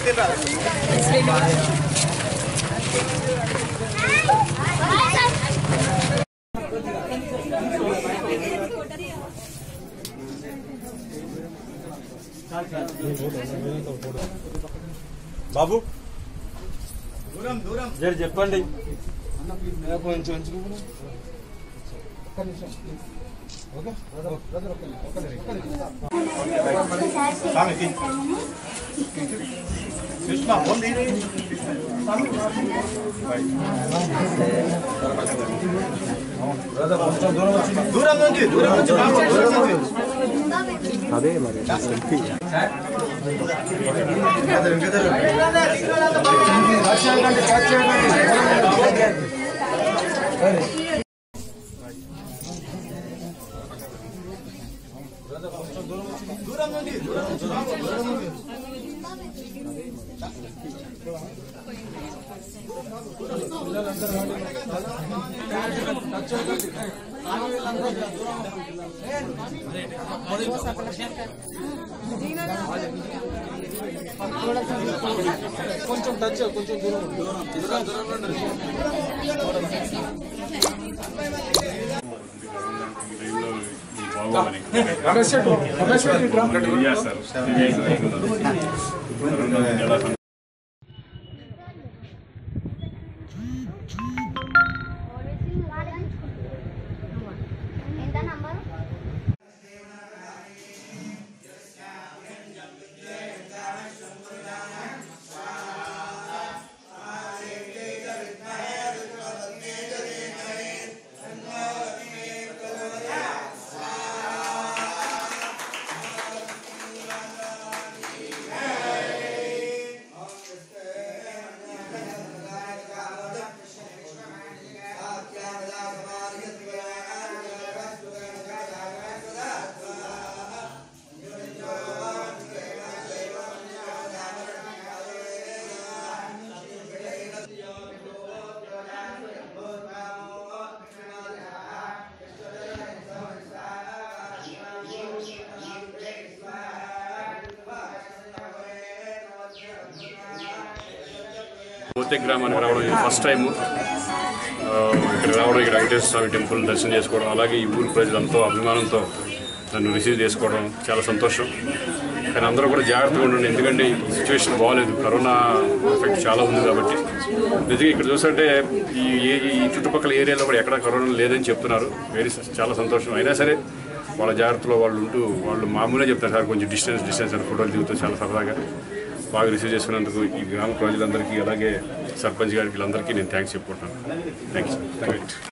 బాబు దూరం దూరం జర చెప్పండి కొంచెం ఉంచుకో. స్వామికి సుష్మా ఉంది దూరం నుంచి దూరం నుంచి బాబు, దూరం నుంచి దూరం నుంచి దూరం నుంచి బాబు, దూరం నుంచి ఎంత నంబరు పోతే గ్రామానికి రావడం ఇది ఫస్ట్ టైం ఇక్కడ రావడం ఇక్కడ వెంకటేశ్వర స్వామి టెంపుల్ దర్శనం చేసుకోవడం అలాగే ఈ ఊరి ప్రజలంతో అభిమానంతో నన్ను రిసీవ్ చేసుకోవడం చాలా సంతోషం కానీ అందరూ కూడా జాగ్రత్తగా ఉండండి ఎందుకంటే ఈ సిచ్యువేషన్ బాగాలేదు కరోనా ఎఫెక్ట్ చాలా ఉంది కాబట్టి నిజంగా ఇక్కడ చూస్తుంటే ఈ ఏ- ఈ చుట్టుపక్కల ఏరియాలో కూడా ఎక్కడ కరోనా లేదని చెప్తున్నారు వెరీ చాలా సంతోషం అయినా సరే వాళ్ళ జాగ్రత్తలో వాళ్ళు ఉంటూ వాళ్ళు మామూలుగా చెప్తారు సార్ కొంచెం డిస్టెన్స్ డిస్టెన్స్ అని ఫోటోలు దిగుతూ చాలా సరదాగా బాగా రిసీవ్ చేసుకున్నందుకు ఈ గ్రామ ప్రజలందరికీ అలాగే సర్పంచ్ గారికి వీళ్ళందరికీ నేను థ్యాంక్స్ చెప్పుకుంటున్నాను థ్యాంక్స్ థ్యాంక్ యూ